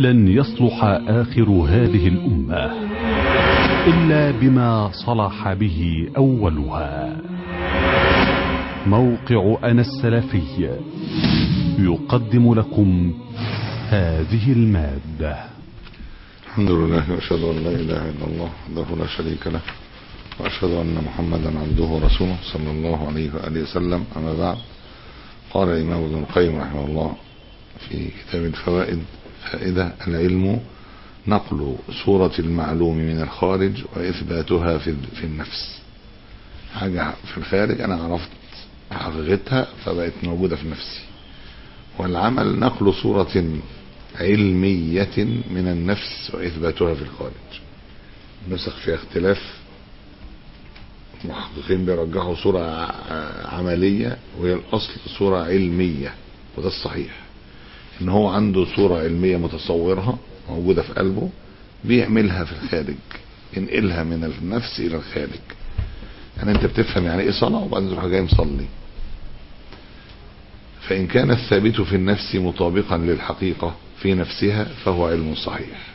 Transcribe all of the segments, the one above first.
لن يصلح آخر هذه الأمة إلا بما صلح به أولها موقع أنا السلفي يقدم لكم هذه المادة الحمد لله واشهد ان لا اله الا الله وحده لا شريك له واشهد ان محمدا عبده ورسوله صلى الله عليه واله وسلم اما بعد قال الامام ابن القيم رحمه الله في كتاب الفوائد فائده العلم نقل صورة المعلوم من الخارج وإثباتها في في النفس حاجة في الخارج أنا عرفت حقيقتها فبقت موجودة في نفسي والعمل نقل صورة علمية من النفس وإثباتها في الخارج نسخ فيها اختلاف محققين بيرجحوا صورة عملية وهي الأصل صورة علمية وده الصحيح إن هو عنده صورة علمية متصورها موجودة في قلبه بيعملها في الخارج ينقلها من النفس إلى الخارج يعني أنت بتفهم يعني إيه صلاة وبعدين تروح جاي مصلي فإن كان الثابت في النفس مطابقا للحقيقة في نفسها فهو علم صحيح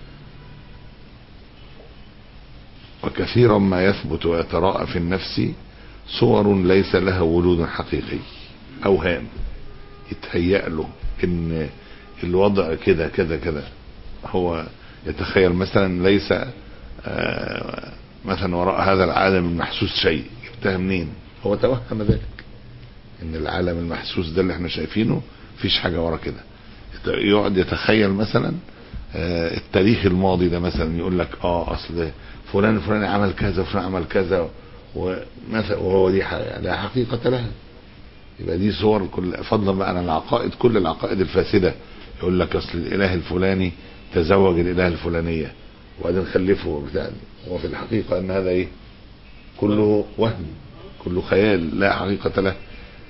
وكثيرا ما يثبت ويتراءى في النفس صور ليس لها وجود حقيقي أوهام يتهيأ له إن الوضع كده كده كده هو يتخيل مثلا ليس مثلا وراء هذا العالم المحسوس شيء جبتها منين هو توهم ذلك ان العالم المحسوس ده اللي احنا شايفينه فيش حاجة ورا كده يقعد يتخيل مثلا التاريخ الماضي ده مثلا يقول لك اه اصل فلان الفلاني عمل كذا وفلان عمل كذا ومثلا وهو دي لا حقيقة لها يبقى دي صور كل فضلا بقى عن العقائد كل العقائد الفاسدة يقول لك اصل الاله الفلاني تزوج الاله الفلانية وبعدين خلفه بتاع وفي الحقيقة ان هذا ايه كله وهم كله خيال لا حقيقة له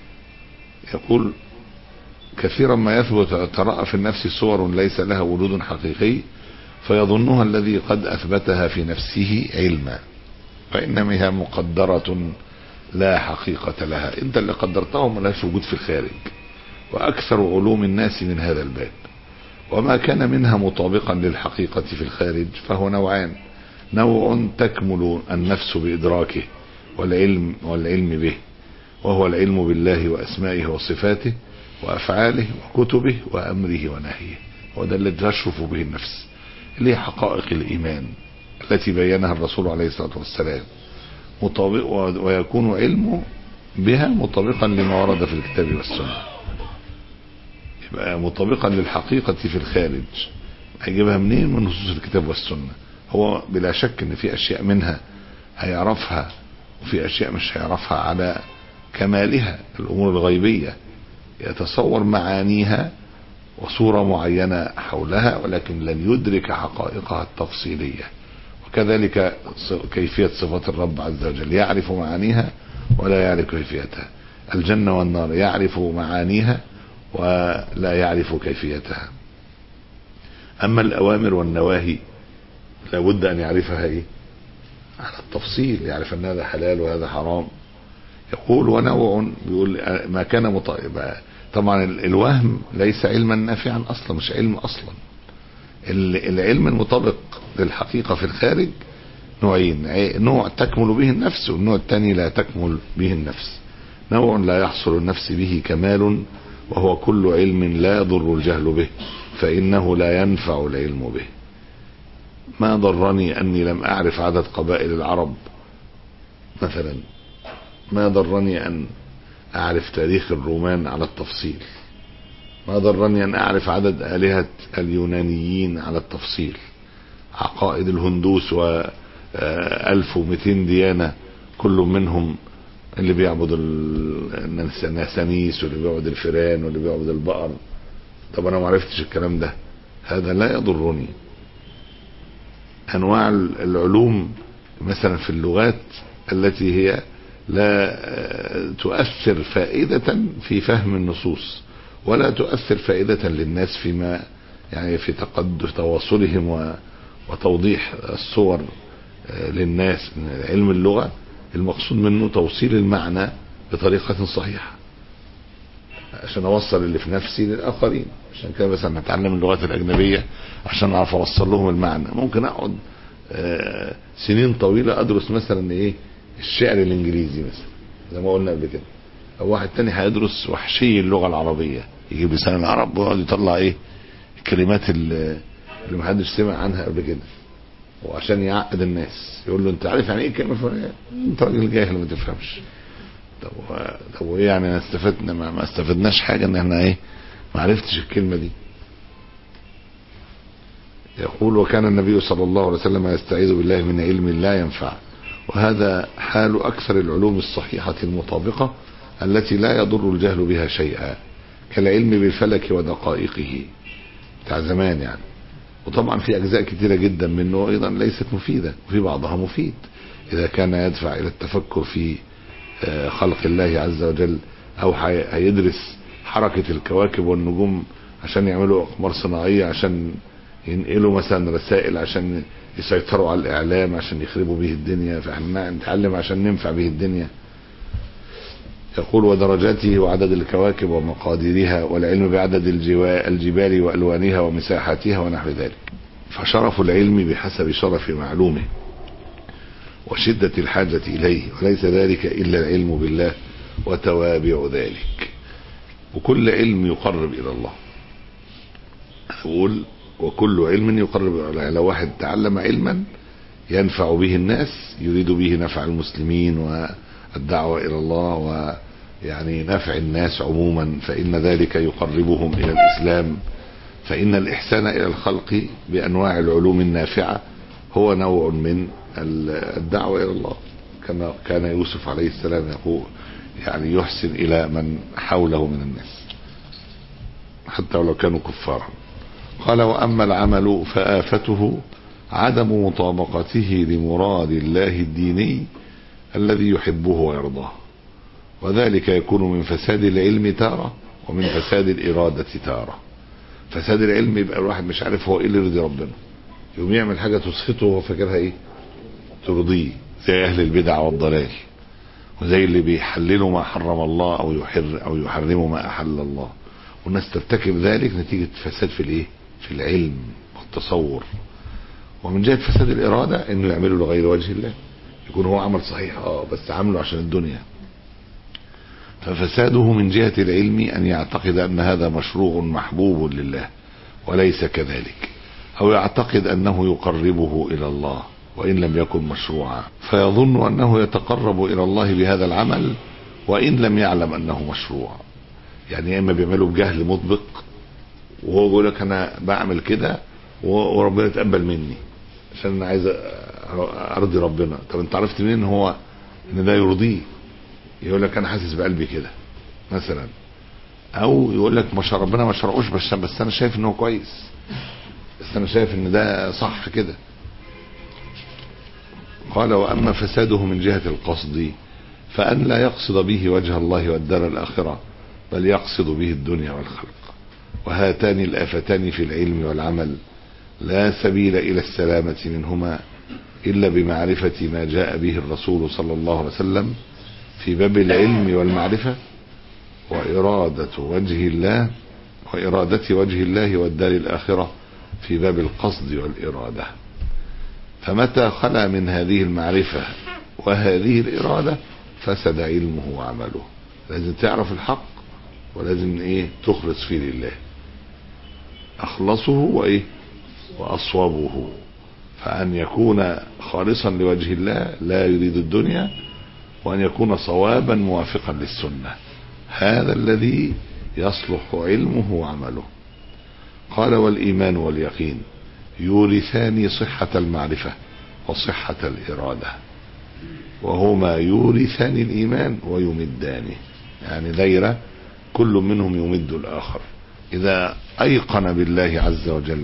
يقول كثيرا ما يثبت ترأى في النفس صور ليس لها وجود حقيقي فيظنها الذي قد أثبتها في نفسه علما وإنما هي مقدرة لا حقيقة لها انت اللي قدرتها وملهاش وجود في الخارج وأكثر علوم الناس من هذا الباب وما كان منها مطابقا للحقيقة في الخارج فهو نوعان نوع تكمل النفس بإدراكه والعلم والعلم به وهو العلم بالله وأسمائه وصفاته وأفعاله وكتبه وأمره ونهيه وده اللي تشرف به النفس اللي هي حقائق الإيمان التي بينها الرسول عليه الصلاة والسلام مطابق ويكون علمه بها مطابقا لما ورد في الكتاب والسنة يبقى مطابقا للحقيقة في الخارج هيجيبها منين من نصوص الكتاب والسنة هو بلا شك ان في اشياء منها هيعرفها وفي اشياء مش هيعرفها على كمالها الامور الغيبية يتصور معانيها وصورة معينة حولها ولكن لن يدرك حقائقها التفصيلية وكذلك كيفية صفات الرب عز وجل يعرف معانيها ولا يعرف كيفيتها الجنة والنار يعرف معانيها ولا يعرف كيفيتها أما الأوامر والنواهي لابد أن يعرفها إيه على التفصيل يعرف أن هذا حلال وهذا حرام يقول ونوع بيقول ما كان مطالبا طبعا الوهم ليس علما نافعا اصلا مش علم اصلا العلم المطابق للحقيقة في الخارج نوعين نوع تكمل به النفس والنوع الثاني لا تكمل به النفس نوع لا يحصل النفس به كمال وهو كل علم لا يضر الجهل به فإنه لا ينفع العلم به ما ضرني أني لم أعرف عدد قبائل العرب مثلا ما ضرني أن أعرف تاريخ الرومان على التفصيل ما ضرني أن أعرف عدد آلهة اليونانيين على التفصيل عقائد الهندوس و 1200 ديانة كل منهم اللي بيعبد النسانيس واللي بيعبد الفيران واللي بيعبد البقر طب انا ما عرفتش الكلام ده هذا لا يضرني انواع العلوم مثلا في اللغات التي هي لا تؤثر فائدة في فهم النصوص ولا تؤثر فائدة للناس فيما يعني في تقدم تواصلهم وتوضيح الصور للناس من علم اللغة المقصود منه توصيل المعنى بطريقة صحيحة عشان اوصل اللي في نفسي للاخرين عشان كده مثلا هتعلم اللغات الاجنبيه عشان اعرف اوصل لهم المعنى ممكن اقعد آه، سنين طويله ادرس مثلا ايه الشعر الانجليزي مثلا زي ما قلنا قبل كده او واحد تاني هيدرس وحشي اللغه العربيه يجيب لسان العرب ويقعد يطلع ايه الكلمات اللي اللي محدش سمع عنها قبل كده وعشان يعقد الناس يقول له انت عارف يعني ايه كلمه فلانيه انت راجل جاهل ما تفهمش طب و- طب وايه يعني أنا استفدنا ما, ما استفدناش حاجه ان احنا ايه ما عرفتش الكلمه دي يقول وكان النبي صلى الله عليه وسلم يستعيذ بالله من علم لا ينفع وهذا حال اكثر العلوم الصحيحه المطابقه التي لا يضر الجهل بها شيئا كالعلم بالفلك ودقائقه بتاع زمان يعني وطبعا في اجزاء كثيره جدا منه ايضا ليست مفيده وفي بعضها مفيد اذا كان يدفع الى التفكر في آه، خلق الله عز وجل او هي- هيدرس حركه الكواكب والنجوم عشان يعملوا اقمار صناعيه عشان ينقلوا مثلا رسائل عشان يسيطروا على الاعلام عشان يخربوا به الدنيا فاحنا نتعلم عشان ننفع به الدنيا يقول ودرجاته وعدد الكواكب ومقاديرها والعلم بعدد الجوا- الجبال والوانها ومساحاتها ونحو ذلك فشرف العلم بحسب شرف معلومه وشدة الحاجة إليه وليس ذلك إلا العلم بالله وتوابع ذلك وكل علم يقرب إلى الله أقول وكل علم يقرب إلى الله يعني لو واحد تعلم علما ينفع به الناس يريد به نفع المسلمين والدعوة إلى الله ويعني نفع الناس عموما فإن ذلك يقربهم إلى الإسلام فإن الإحسان إلى الخلق بأنواع العلوم النافعة هو نوع من الدعوة إلى الله كما كان يوسف عليه السلام يقول يعني يحسن إلى من حوله من الناس حتى ولو كانوا كفارا قال وأما العمل فآفته عدم مطابقته لمراد الله الديني الذي يحبه ويرضاه وذلك يكون من فساد العلم تارة ومن فساد الإرادة تارة فساد العلم يبقى الواحد مش عارف هو ايه اللي يرضي ربنا يقوم يعمل حاجة تسخطه وهو فاكرها ايه ترضيه زي اهل البدع والضلال وزي اللي بيحللوا ما حرم الله او يحر او يحرموا ما احل الله والناس ترتكب ذلك نتيجة فساد في الايه في العلم والتصور ومن جهة فساد الارادة انه يعمله لغير وجه الله يكون هو عمل صحيح اه بس عمله عشان الدنيا ففساده من جهة العلم أن يعتقد أن هذا مشروع محبوب لله وليس كذلك أو يعتقد أنه يقربه إلى الله وإن لم يكن مشروعا فيظن أنه يتقرب إلى الله بهذا العمل وإن لم يعلم أنه مشروع يعني يا إما بيعمله بجهل مطبق وهو بيقول لك أنا بعمل كده وربنا يتقبل مني عشان أنا عايز أرضي ربنا طب أنت عرفت منين هو إن ده يرضيه يقول لك انا حاسس بقلبي كده مثلا او يقول لك ما ربنا ما شرعوش بس بس انا شايف ان هو كويس بس انا شايف ان ده صح كده قال واما فساده من جهه القصد فان لا يقصد به وجه الله والدار الاخره بل يقصد به الدنيا والخلق وهاتان الافتان في العلم والعمل لا سبيل الى السلامه منهما الا بمعرفه ما جاء به الرسول صلى الله عليه وسلم في باب العلم والمعرفة وإرادة وجه الله وإرادة وجه الله والدار الآخرة في باب القصد والإرادة فمتى خلا من هذه المعرفة وهذه الإرادة فسد علمه وعمله لازم تعرف الحق ولازم ايه تخلص فيه لله أخلصه وإيه وأصوبه فأن يكون خالصا لوجه الله لا يريد الدنيا وأن يكون صوابا موافقا للسنة هذا الذي يصلح علمه وعمله قال والإيمان واليقين يورثان صحة المعرفة وصحة الإرادة وهما يورثان الإيمان ويمدانه يعني دايرة كل منهم يمد الآخر إذا أيقن بالله عز وجل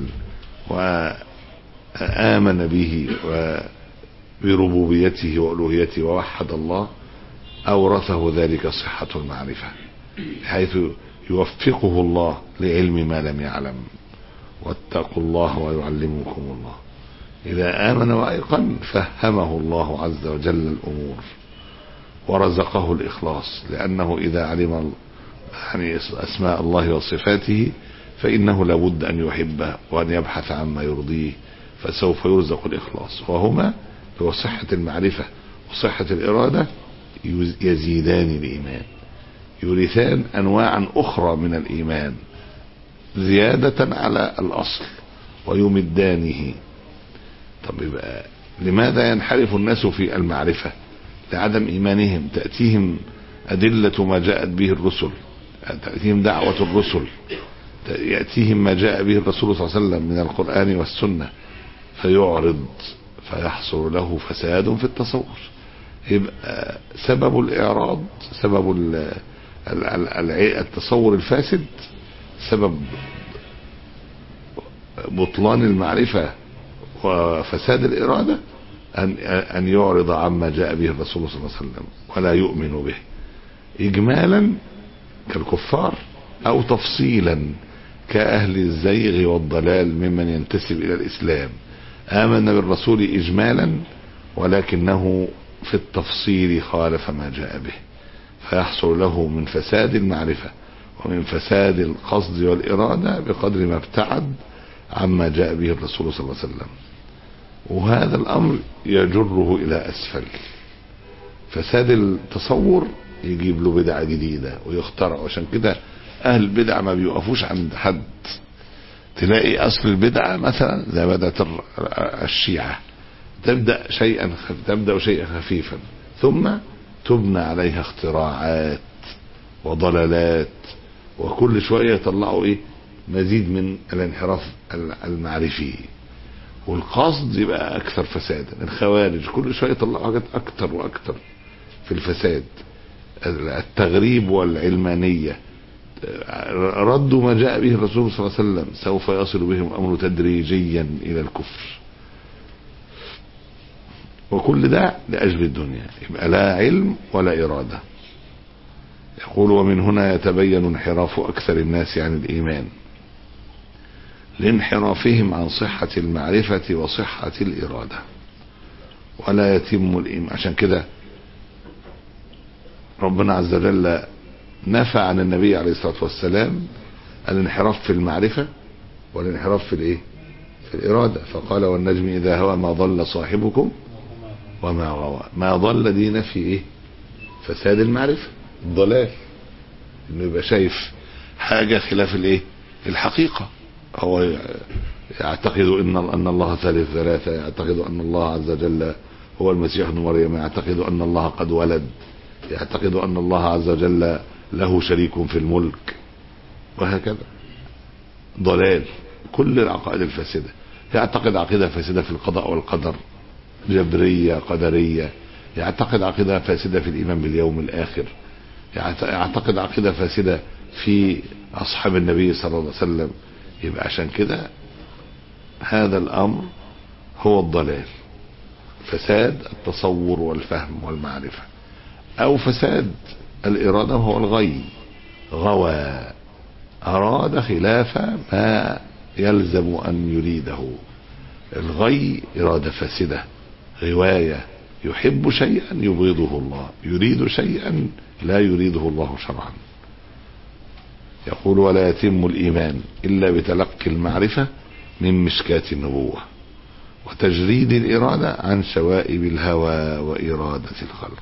وآمن به و بربوبيته وألوهيته ووحد الله أورثه ذلك صحة المعرفة حيث يوفقه الله لعلم ما لم يعلم واتقوا الله ويعلمكم الله إذا آمن وأيقن فهمه الله عز وجل الأمور ورزقه الإخلاص لأنه إذا علم يعني أسماء الله وصفاته فإنه لابد أن يحبه وأن يبحث عما يرضيه فسوف يرزق الإخلاص وهما هو صحة المعرفة وصحة الإرادة يزيدان الإيمان يورثان أنواعا أخرى من الإيمان زيادة على الأصل ويمدانه طب يبقى لماذا ينحرف الناس في المعرفة لعدم إيمانهم تأتيهم أدلة ما جاءت به الرسل تأتيهم دعوة الرسل يأتيهم ما جاء به الرسول صلى الله عليه وسلم من القرآن والسنة فيعرض فيحصل له فساد في التصور يبقى سبب الإعراض سبب ال التصور الفاسد سبب بطلان المعرفة وفساد الإرادة أن أن يعرض عما جاء به الرسول صلى الله عليه وسلم ولا يؤمن به إجمالا كالكفار أو تفصيلا كأهل الزيغ والضلال ممن ينتسب إلى الإسلام آمن بالرسول إجمالا ولكنه في التفصيل خالف ما جاء به فيحصل له من فساد المعرفة ومن فساد القصد والإرادة بقدر ما ابتعد عما جاء به الرسول صلى الله عليه وسلم وهذا الأمر يجره إلى أسفل فساد التصور يجيب له بدعة جديدة ويخترع عشان كده أهل البدع ما بيوقفوش عند حد تلاقي أصل البدعة مثلا زي بدأت الشيعة تبدأ شيئا خف... تبدأ شيئا خفيفا ثم تبنى عليها اختراعات وضلالات وكل شوية يطلعوا ايه مزيد من الانحراف المعرفي والقصد يبقى اكثر فسادا الخوارج كل شوية يطلعوا حاجات اكثر واكثر في الفساد التغريب والعلمانية ردوا ما جاء به الرسول صلى الله عليه وسلم سوف يصل بهم الامر تدريجيا الى الكفر وكل ده لأجل الدنيا يبقى لا علم ولا إرادة يقول ومن هنا يتبين انحراف أكثر الناس عن الإيمان لانحرافهم عن صحة المعرفة وصحة الإرادة ولا يتم الإيمان عشان كده ربنا عز وجل نفى عن النبي عليه الصلاة والسلام الانحراف في المعرفة والانحراف في الايه في الإرادة فقال والنجم إذا هوى ما ضل صاحبكم وما غوى ما ضل دي نفي ايه فساد المعرفة الضلال انه يبقى شايف حاجة خلاف الايه الحقيقة هو يعتقد ان ان الله ثالث ثلاثة يعتقد ان الله عز وجل هو المسيح ابن مريم يعتقد ان الله قد ولد يعتقد ان الله عز وجل له شريك في الملك وهكذا ضلال كل العقائد الفاسدة يعتقد عقيدة فاسدة في القضاء والقدر جبرية قدرية يعتقد عقيدة فاسدة في الإيمان باليوم الآخر يعتقد عقيدة فاسدة في أصحاب النبي صلى الله عليه وسلم يبقى عشان كده هذا الأمر هو الضلال فساد التصور والفهم والمعرفة أو فساد الإرادة وهو الغي غوى أراد خلاف ما يلزم أن يريده الغي إرادة فاسدة غواية يحب شيئا يبغضه الله يريد شيئا لا يريده الله شرعا يقول ولا يتم الإيمان إلا بتلقي المعرفة من مشكاة النبوة وتجريد الإرادة عن شوائب الهوى وإرادة الخلق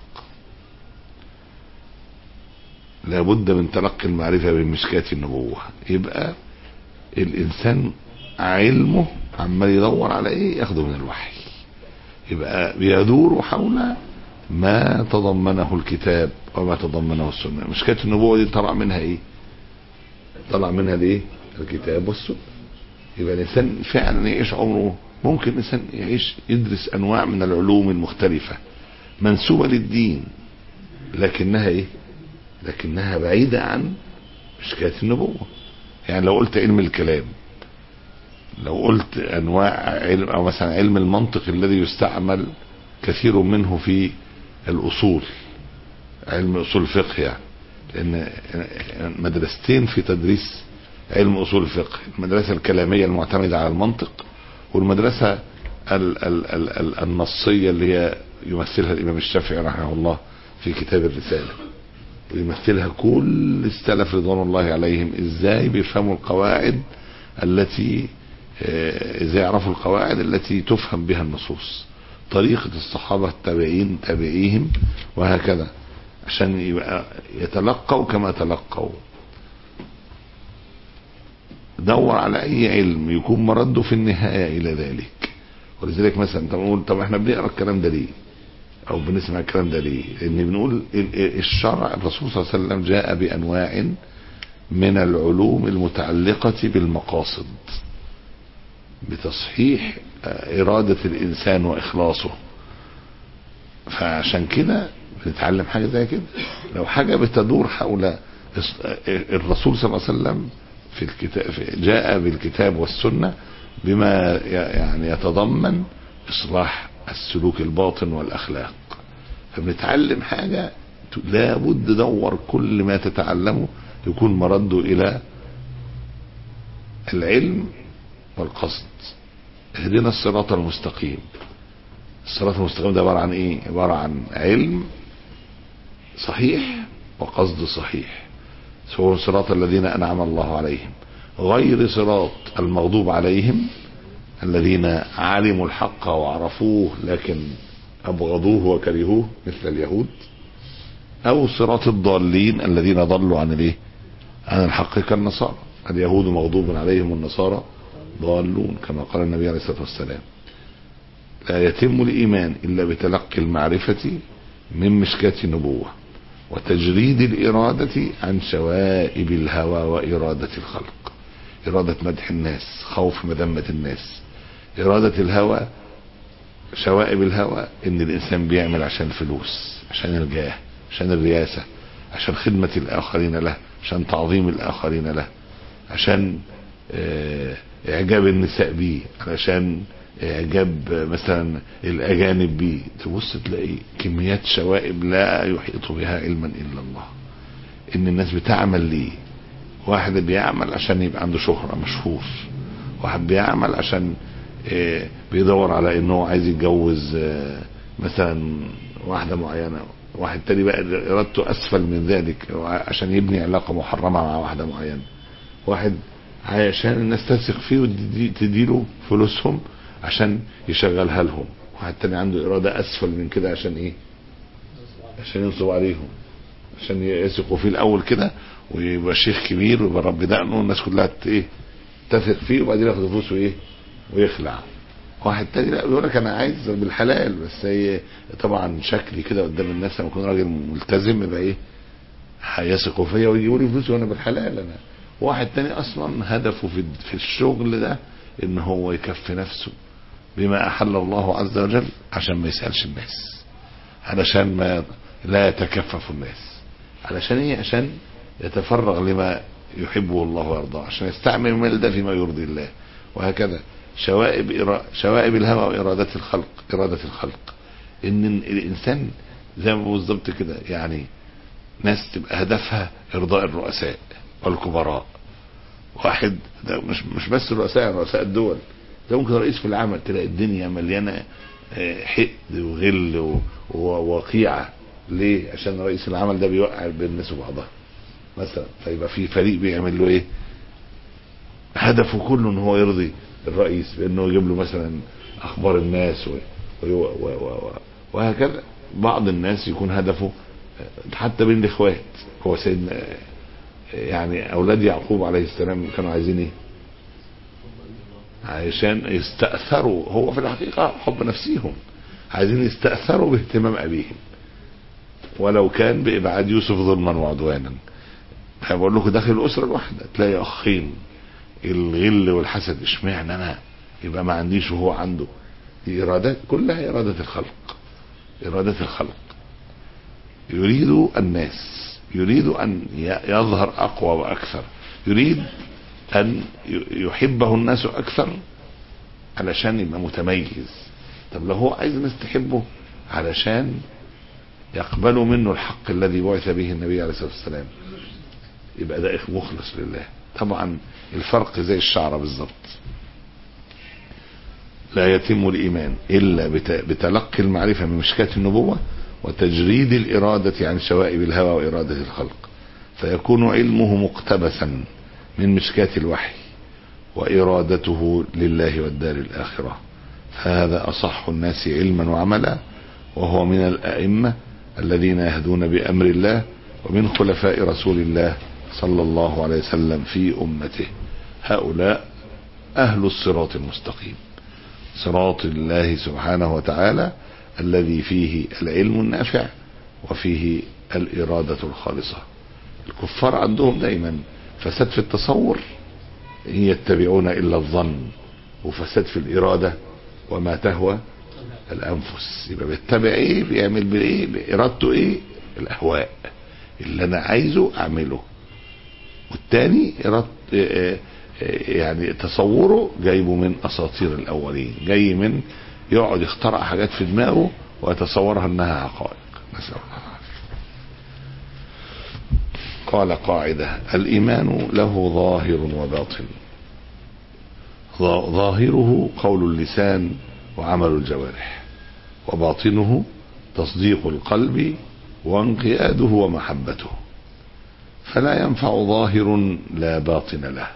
لابد من تلقي المعرفة من مشكاة النبوة يبقى الإنسان علمه عمال يدور على إيه ياخده من الوحي يبقى بيدور حول ما تضمنه الكتاب وما تضمنه السنة مشكاة النبوة دي طلع منها ايه طلع منها الايه الكتاب والسنة يبقى الانسان فعلا يعيش عمره ممكن الانسان يعيش يدرس انواع من العلوم المختلفة منسوبة للدين لكنها ايه لكنها بعيدة عن مشكاة النبوة يعني لو قلت علم الكلام لو قلت انواع علم او مثلا علم المنطق الذي يستعمل كثير منه في الاصول علم اصول الفقه يعني لان مدرستين في تدريس علم اصول الفقه المدرسه الكلاميه المعتمده على المنطق والمدرسه ال ال ال ال النصيه اللي هي يمثلها الامام الشافعي رحمه الله في كتاب الرساله ويمثلها كل السلف رضوان الله عليهم ازاي بيفهموا القواعد التي آه، ازاي يعرفوا القواعد التي تفهم بها النصوص طريقة الصحابة التابعين تابعيهم وهكذا عشان يبقى يتلقوا كما تلقوا دور على اي علم يكون مرده في النهاية الى ذلك ولذلك مثلا تقول طب احنا بنقرا الكلام ده ليه او بنسمع الكلام ده ليه لان بنقول ال- ال- الشرع الرسول صلى الله عليه وسلم جاء بانواع من العلوم المتعلقة بالمقاصد بتصحيح آه، إرادة الإنسان وإخلاصه فعشان كده بنتعلم حاجة زي كده لو حاجة بتدور حول إص- آه، الرسول صلى الله عليه وسلم في الكتاب في- جاء بالكتاب والسنة بما ي- يعني يتضمن إصلاح السلوك الباطن والأخلاق فبنتعلم حاجة ت- لابد دور كل ما تتعلمه يكون مرده إلى العلم والقصد اهدنا الصراط المستقيم الصراط المستقيم ده عبارة عن ايه عبارة عن علم صحيح وقصد صحيح سواء صراط الذين انعم الله عليهم غير صراط المغضوب عليهم الذين علموا الحق وعرفوه لكن ابغضوه وكرهوه مثل اليهود او صراط الضالين الذين ضلوا عن الايه عن الحق كالنصارى اليهود مغضوب عليهم والنصارى ضالون كما قال النبي عليه الصلاه والسلام لا يتم الايمان الا بتلقي المعرفه من مشكاه النبوه وتجريد الاراده عن شوائب الهوى واراده الخلق اراده مدح الناس خوف مذمه الناس اراده الهوى شوائب الهوى ان الانسان بيعمل عشان الفلوس عشان الجاه عشان الرياسه عشان خدمه الاخرين له عشان تعظيم الاخرين له عشان آه، اعجاب النساء بيه علشان اعجاب آه، مثلا الاجانب بيه تبص تلاقي كميات شوائب لا يحيط بها علما الا الله ان الناس بتعمل ليه واحد بيعمل عشان يبقى عنده شهرة مشهور واحد بيعمل عشان آه، بيدور على انه عايز يتجوز آه، مثلا واحدة معينة واحد تاني بقى ارادته اسفل من ذلك عشان يبني علاقة محرمة مع واحدة معينة واحد عشان الناس تثق فيه وتديله فلوسهم عشان يشغلها لهم واحد تاني عنده إرادة أسفل من كده عشان إيه عشان ينصب عليهم عشان يثقوا فيه الأول كده ويبقى شيخ كبير ويبقى رب دقنه والناس كلها ت- إيه تثق فيه وبعدين ياخد فلوسه إيه ويخلع واحد تاني لا بيقول لك انا عايز بالحلال بس هي طبعا شكلي كده قدام الناس لما اكون راجل ملتزم يبقى ايه هيثقوا فيا ويجيبوا لي فلوس وانا بالحلال انا واحد تاني اصلا هدفه في في الشغل ده ان هو يكفي نفسه بما احل الله عز وجل عشان ما يسالش الناس علشان ما لا يتكفف الناس علشان ايه عشان يتفرغ لما يحبه الله ويرضاه عشان يستعمل المال ده فيما يرضي الله وهكذا شوائب إرا... شوائب الهوى وإرادة الخلق إرادة الخلق إن الإنسان زي ما بالظبط كده يعني ناس تبقى هدفها إرضاء الرؤساء والكبراء واحد ده مش مش بس الرؤساء رؤساء الدول ده ممكن رئيس في العمل تلاقي الدنيا مليانه آه، حقد وغل و- ووقيعه ليه؟ عشان رئيس العمل ده بيوقع بين الناس وبعضها مثلا فيبقى في فريق بيعمل له ايه؟ هدفه كله ان هو يرضي الرئيس بانه يجيب له مثلا اخبار الناس و... و... و... و... وهكذا بعض الناس يكون هدفه آه، حتى بين الاخوات هو سيدنا آه، يعني اولاد يعقوب عليه السلام كانوا عايزين ايه عشان يستأثروا هو في الحقيقة حب نفسيهم عايزين يستأثروا باهتمام أبيهم ولو كان بإبعاد يوسف ظلما وعدوانا بقول لكم داخل الأسرة الواحدة تلاقي أخين الغل والحسد اشمعنى أنا يبقى ما عنديش وهو عنده دي إرادات كلها إرادة الخلق إرادة الخلق يريد الناس يريد أن ي- يظهر أقوى وأكثر يريد أن ي- يحبه الناس أكثر علشان يبقى متميز طب لو هو عايز الناس تحبه علشان يقبلوا منه الحق الذي بعث به النبي عليه الصلاة والسلام يبقى ده مخلص لله طبعا الفرق زي الشعر بالظبط لا يتم الإيمان إلا بت- بتلقي المعرفة من مشكاة النبوة وتجريد الإرادة عن شوائب الهوى وإرادة الخلق فيكون علمه مقتبسا من مشكاة الوحي وإرادته لله والدار الآخرة فهذا أصح الناس علما وعملا وهو من الأئمة الذين يهدون بأمر الله ومن خلفاء رسول الله صلى الله عليه وسلم في أمته هؤلاء أهل الصراط المستقيم صراط الله سبحانه وتعالى الذي فيه العلم النافع وفيه الإرادة الخالصة الكفار عندهم دايما فساد في التصور إن يتبعون إلا الظن وفساد في الإرادة وما تهوى الأنفس يبقى بيتبع إيه بيعمل بإيه بإرادته إيه الأهواء اللي أنا عايزه أعمله والتاني إرادة يعني تصوره جايبه من أساطير الأولين جاي من يقعد يخترع حاجات في دماغه ويتصورها انها حقائق نسأل الله قال قاعدة الإيمان له ظاهر وباطن ظاهره قول اللسان وعمل الجوارح وباطنه تصديق القلب وانقياده ومحبته فلا ينفع ظاهر لا باطن له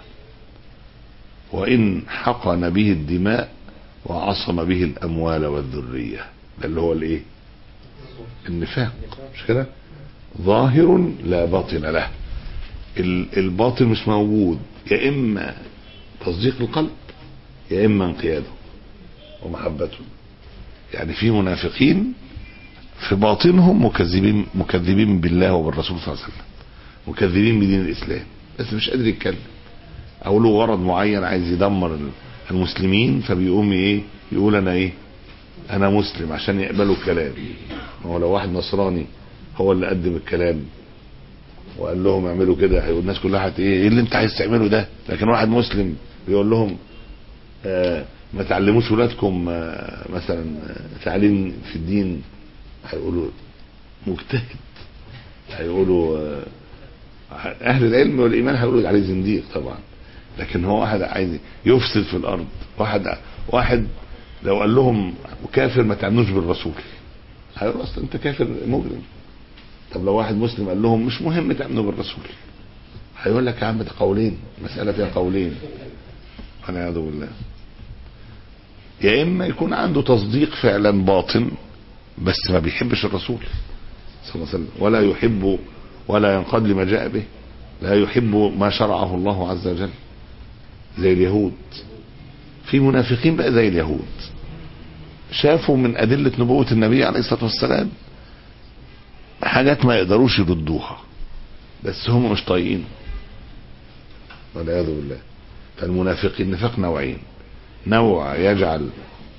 وإن حقن به الدماء وعصم به الأموال والذرية ده اللي هو الإيه النفاق مش كده ظاهر لا باطن له الباطن مش موجود يا إما تصديق القلب يا إما انقياده ومحبته يعني في منافقين في باطنهم مكذبين مكذبين بالله وبالرسول صلى الله عليه وسلم مكذبين بدين الإسلام بس مش قادر يتكلم أو له غرض معين عايز يدمر المسلمين فبيقوم ايه يقول انا ايه انا مسلم عشان يقبلوا الكلام ما هو لو واحد نصراني هو اللي قدم الكلام وقال لهم اعملوا كده هيقول الناس كلها هت ايه ايه اللي انت عايز تعمله ده لكن واحد مسلم بيقول لهم آه ما تعلموش ولادكم آه مثلا آه تعليم في الدين هيقولوا مجتهد هيقولوا آه اهل العلم والايمان هيقولوا عليه زنديق طبعا لكن هو واحد عايز يفسد في الارض واحد واحد لو قال لهم كافر ما تعملوش بالرسول هيقول اصلا انت كافر مجرم طب لو واحد مسلم قال لهم مش مهم تامنوا بالرسول هيقول لك يا عم ده قولين مساله فيها قولين والعياذ بالله يا اما يكون عنده تصديق فعلا باطن بس ما بيحبش الرسول صلى الله عليه وسلم ولا يحب ولا ينقاد لما جاء به لا يحب ما شرعه الله عز وجل زي اليهود في منافقين بقى زي اليهود شافوا من أدلة نبوة النبي عليه الصلاة والسلام حاجات ما يقدروش يردوها بس هم مش طايقين والعياذ بالله فالمنافقين نفاق نوعين نوع يجعل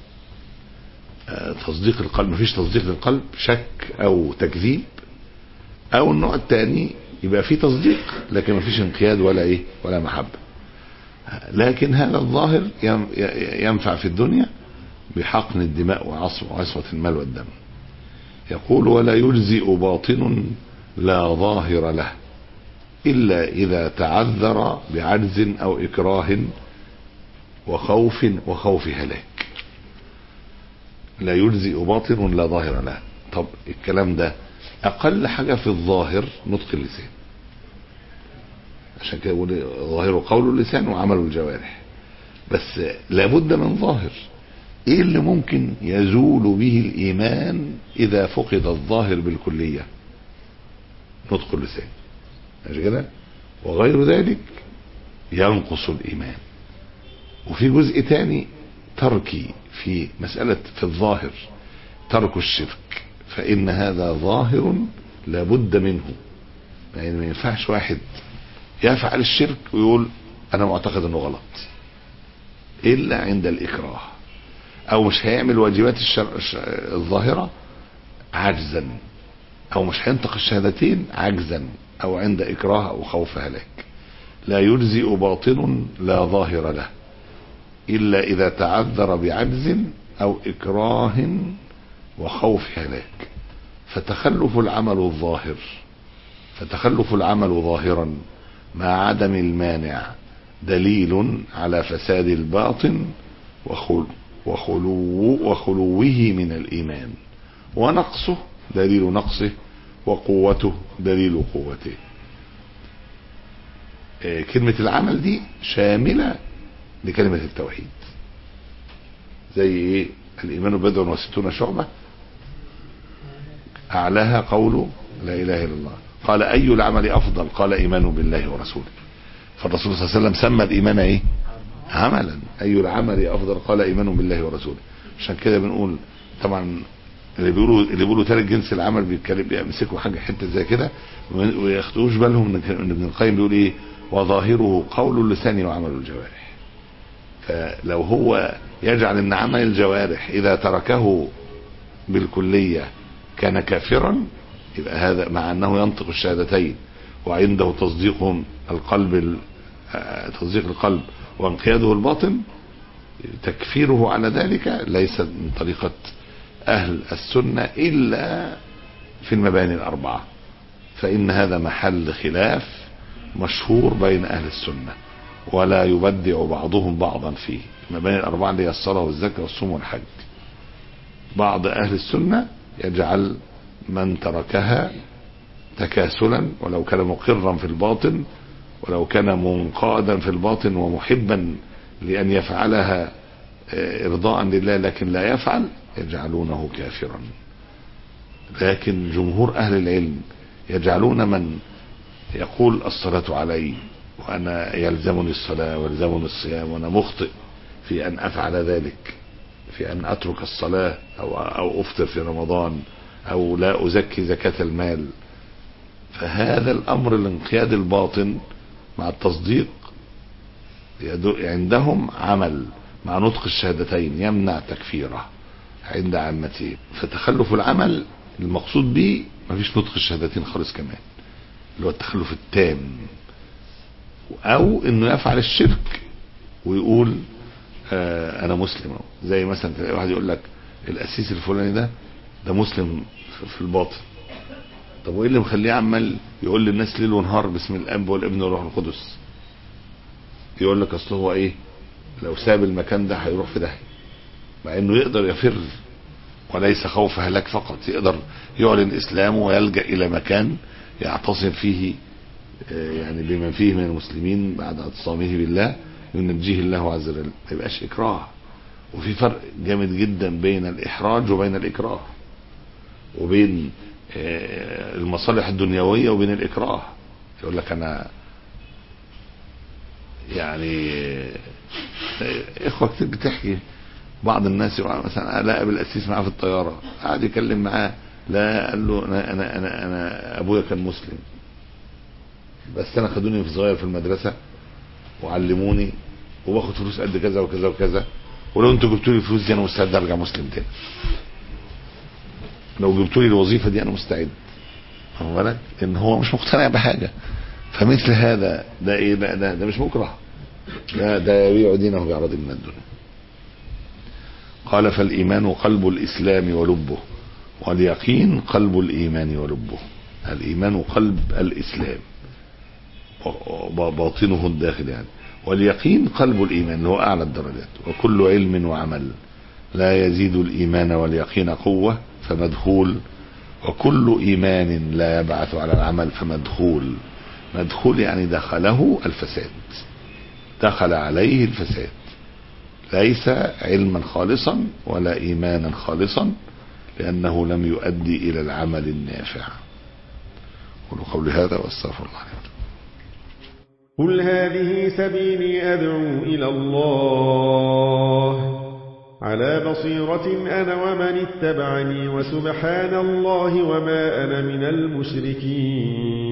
تصديق القلب مفيش تصديق للقلب شك او تكذيب او النوع الثاني يبقى فيه تصديق لكن مفيش انقياد ولا ايه ولا محبه لكن هذا الظاهر ينفع في الدنيا بحقن الدماء وعصوة المال والدم يقول ولا يجزئ باطن لا ظاهر له إلا إذا تعذر بعجز أو إكراه وخوف وخوف هلاك لا يجزئ باطن لا ظاهر له طب الكلام ده أقل حاجة في الظاهر نطق اللسان عشان كده يقول ظاهر قول اللسان وعمل الجوارح بس لابد من ظاهر ايه اللي ممكن يزول به الايمان اذا فقد الظاهر بالكلية نطق اللسان مش كده وغير ذلك ينقص الايمان وفي جزء تاني تركي في مسألة في الظاهر ترك الشرك فإن هذا ظاهر لابد منه يعني ما ينفعش واحد يفعل الشرك ويقول انا معتقد انه غلط الا عند الاكراه او مش هيعمل واجبات الشر... الظاهرة عجزا او مش هينطق الشهادتين عجزا او عند اكراه او خوف هلاك لا يجزئ باطن لا ظاهر له الا اذا تعذر بعجز او اكراه وخوف هلاك فتخلف العمل الظاهر فتخلف العمل ظاهرا مع عدم المانع دليل على فساد الباطن وخلو وخلو وخلوه من الإيمان ونقصه دليل نقصه وقوته دليل قوته آه، كلمة العمل دي شاملة لكلمة التوحيد زي ايه الايمان بضع وستون شعبة اعلاها قول لا اله الا الله قال اي العمل افضل قال ايمان بالله ورسوله فالرسول صلى الله عليه وسلم سمى الايمان ايه عملا اي العمل افضل قال ايمان بالله ورسوله عشان كده بنقول طبعا اللي بيقولوا اللي بيقولوا ثالث جنس العمل بيتكلم بيمسكوا حاجه حته زي كده وما ياخدوش بالهم ان إن ابن القيم بيقول ايه وظاهره قول اللسان وعمل الجوارح فلو هو يجعل ان عمل الجوارح اذا تركه بالكليه كان كافرا يبقى هذا مع انه ينطق الشهادتين وعنده تصديق القلب ال- آه، تصديق القلب وانقياده الباطن تكفيره على ذلك ليس من طريقة أهل السنة إلا في المباني الأربعة فإن هذا محل خلاف مشهور بين أهل السنة ولا يبدع بعضهم بعضا فيه المباني الأربعة اللي هي الصلاة والزكاة والصوم والحج بعض أهل السنة يجعل من تركها تكاسلا ولو كان مقرا في الباطن ولو كان منقادا في الباطن ومحبا لأن يفعلها آه، إرضاء لله لكن لا يفعل يجعلونه كافرا لكن جمهور أهل العلم يجعلون من يقول الصلاة علي وأنا يلزمني الصلاة ويلزمني الصيام وأنا مخطئ في أن أفعل ذلك في أن أترك الصلاة أو, أو أفطر في رمضان أو لا أزكي زكاة المال فهذا الأمر الانقياد الباطن مع التصديق يدو- عندهم عمل مع نطق الشهادتين يمنع تكفيره عند عامتهم فتخلف العمل المقصود به مفيش نطق الشهادتين خالص كمان اللي هو التخلف التام او انه يفعل الشرك ويقول آه انا مسلم أهو. زي مثلا تلاقي واحد يقول لك القسيس الفلاني ده ده مسلم في الباطن طب وايه اللي مخليه عمال يقول للناس ليل ونهار باسم الاب والابن والروح القدس يقول لك اصل هو ايه لو ساب المكان ده هيروح في داهيه مع انه يقدر يفر وليس خوف هلاك فقط يقدر يعلن اسلامه ويلجا الى مكان يعتصم فيه آه، يعني بمن فيه من المسلمين بعد اعتصامه بالله ينجيه الله عز وجل ما يبقاش اكراه وفي فرق جامد جدا بين الاحراج وبين الاكراه وبين آه، المصالح الدنيويه وبين الاكراه يقول لك انا يعني آه، اخوه كتير بتحكي بعض الناس يقع مثلا لا قابل القسيس معاه في الطياره قعد يكلم معاه لا قال له انا انا انا, أنا ابويا كان مسلم بس انا خدوني في صغير في المدرسه وعلموني وباخد فلوس قد كذا وكذا وكذا ولو انتوا جبتوا لي الفلوس دي انا مستعد ارجع مسلم تاني لو جبتوا لي الوظيفه دي انا مستعد واخد بالك ان هو مش مقتنع بحاجه فمثل هذا ده ايه بقى ده ده مش مكره ده ده يبيع دينه بعرض من الدنيا قال فالإيمان قلب الإسلام ولبه واليقين قلب الإيمان ولبه الإيمان قلب الإسلام باطنه الداخل يعني واليقين قلب الإيمان اللي هو أعلى الدرجات وكل علم وعمل لا يزيد الإيمان واليقين قوة فمدخول وكل إيمان لا يبعث على العمل فمدخول مدخول يعني دخله الفساد دخل عليه الفساد ليس علما خالصا ولا ايمانا خالصا لانه لم يؤدي الى العمل النافع قولوا قولي هذا واستغفر الله لي ولكم. قل هذه سبيلي أدعو إلى الله على بصيرة أنا ومن اتبعني وسبحان الله وما أنا من المشركين